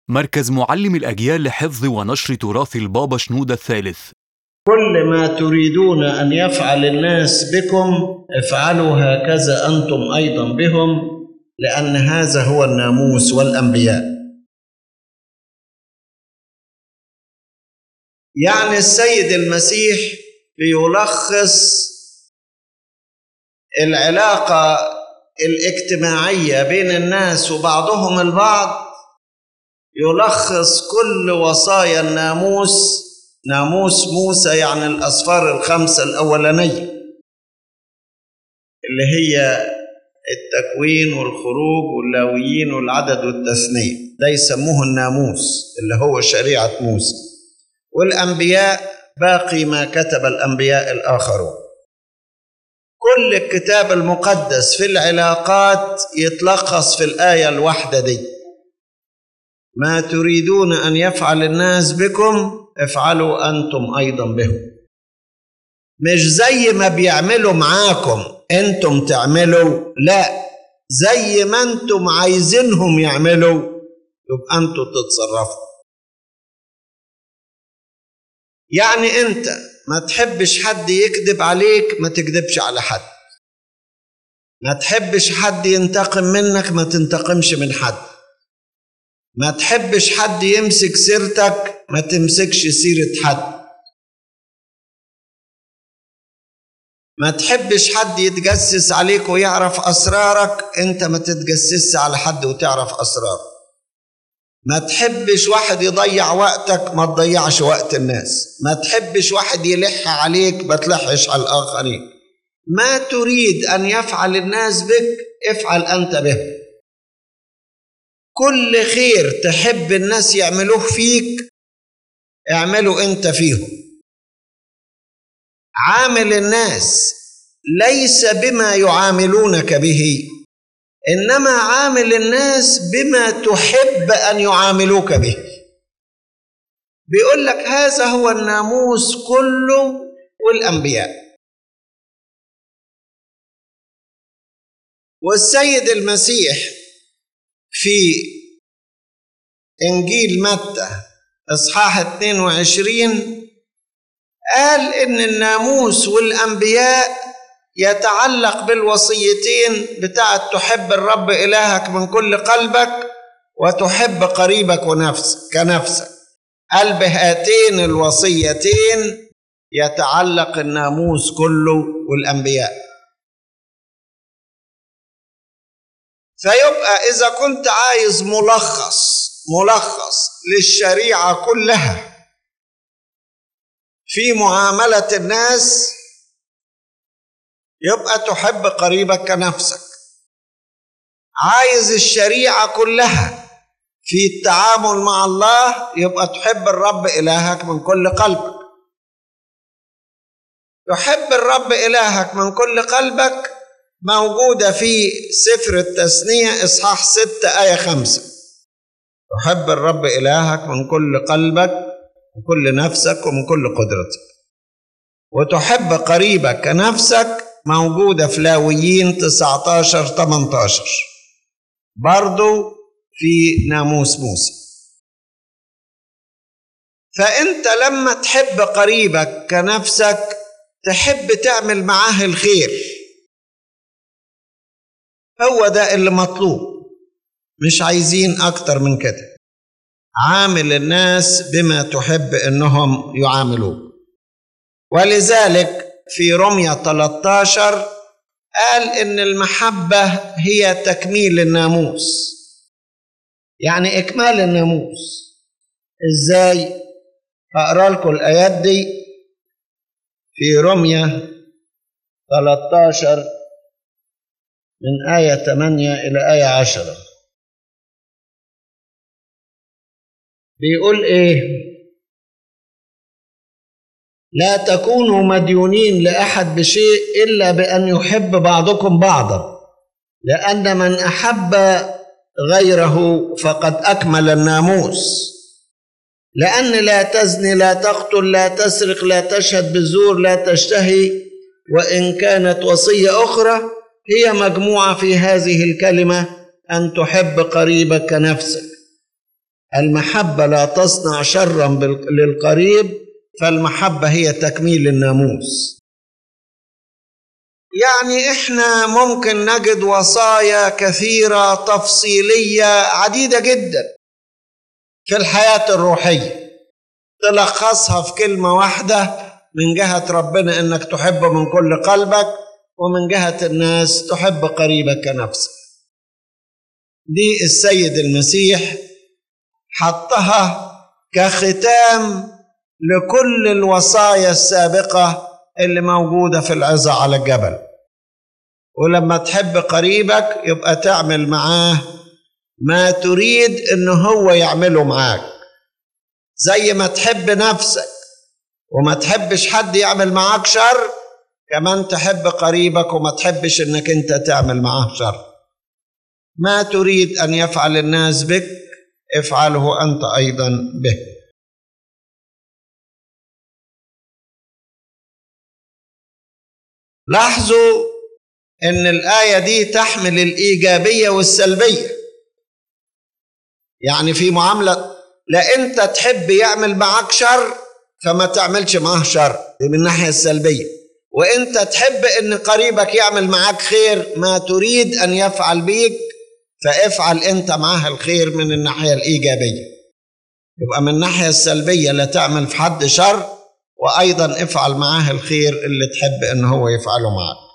مركز معلم الأجيال لحفظ ونشر تراث البابا شنودة الثالث كل ما تريدون أن يفعل الناس بكم افعلوا هكذا أنتم أيضا بهم لأن هذا هو الناموس والأنبياء يعني السيد المسيح بيلخص العلاقة الاجتماعية بين الناس وبعضهم البعض يلخص كل وصايا الناموس ناموس موسى يعني الأسفار الخمسة الأولانية اللي هي التكوين والخروج واللاويين والعدد والتثنية ده يسموه الناموس اللي هو شريعة موسى والأنبياء باقي ما كتب الأنبياء الآخرون كل الكتاب المقدس في العلاقات يتلخص في الآية الواحدة دي ما تريدون أن يفعل الناس بكم افعلوا أنتم أيضا بهم مش زي ما بيعملوا معاكم انتم تعملوا لا زي ما انتم عايزينهم يعملوا يبقى انتم تتصرفوا يعني انت ما تحبش حد يكذب عليك ما تكذبش على حد ما تحبش حد ينتقم منك ما تنتقمش من حد ما تحبش حد يمسك سيرتك ما تمسكش سيرة حد ما تحبش حد يتجسس عليك ويعرف أسرارك أنت ما تتجسسش على حد وتعرف أسراره ما تحبش واحد يضيع وقتك ما تضيعش وقت الناس ما تحبش واحد يلح عليك ما تلحش على الآخرين ما تريد أن يفعل الناس بك افعل أنت به كل خير تحب الناس يعملوه فيك اعمله أنت فيهم عامل الناس ليس بما يعاملونك به انما عامل الناس بما تحب ان يعاملوك به بيقول لك هذا هو الناموس كله والانبياء والسيد المسيح في انجيل متى اصحاح 22 قال ان الناموس والانبياء يتعلق بالوصيتين بتاعت تحب الرب إلهك من كل قلبك وتحب قريبك ونفسك كنفسك قال بهاتين الوصيتين يتعلق الناموس كله والأنبياء فيبقى إذا كنت عايز ملخص ملخص للشريعة كلها في معاملة الناس يبقى تحب قريبك كنفسك عايز الشريعة كلها في التعامل مع الله يبقى تحب الرب إلهك من كل قلبك تحب الرب إلهك من كل قلبك موجودة في سفر التثنية إصحاح ستة آية خمسة تحب الرب إلهك من كل قلبك وكل نفسك ومن كل قدرتك وتحب قريبك كنفسك موجودة في لاويين 19 18 برضو في ناموس موسى فأنت لما تحب قريبك كنفسك تحب تعمل معاه الخير هو ده اللي مطلوب مش عايزين أكتر من كده عامل الناس بما تحب إنهم يعاملوك ولذلك في رمية 13 قال إن المحبة هي تكميل الناموس يعني إكمال الناموس إزاي؟ هقرا لكم الآيات دي في رمية 13 من آية 8 إلى آية 10 بيقول إيه؟ لا تكونوا مديونين لاحد بشيء الا بان يحب بعضكم بعضا لان من احب غيره فقد اكمل الناموس لان لا تزني لا تقتل لا تسرق لا تشهد بالزور لا تشتهي وان كانت وصيه اخرى هي مجموعه في هذه الكلمه ان تحب قريبك كنفسك المحبة لا تصنع شرا بال- للقريب فالمحبة هي تكميل الناموس يعني احنا ممكن نجد وصايا كثيرة تفصيلية عديدة جدا في الحياة الروحية تلخصها في كلمة واحدة من جهة ربنا انك تحب من كل قلبك ومن جهة الناس تحب قريبك كنفسك دي السيد المسيح حطها كختام لكل الوصايا السابقة اللي موجودة في العظة على الجبل ولما تحب قريبك يبقى تعمل معاه ما تريد انه هو يعمله معاك زي ما تحب نفسك وما تحبش حد يعمل معاك شر كمان تحب قريبك وما تحبش انك انت تعمل معاه شر ما تريد ان يفعل الناس بك افعله انت ايضا به لاحظوا ان الايه دي تحمل الايجابيه والسلبيه يعني في معامله لا انت تحب يعمل معاك شر فما تعملش معاه شر دي من الناحيه السلبيه وانت تحب ان قريبك يعمل معاك خير ما تريد ان يفعل بيك فافعل انت معاه الخير من الناحيه الايجابيه يبقى من الناحيه السلبيه لا تعمل في حد شر وايضا افعل معاه الخير اللي تحب ان هو يفعله معاك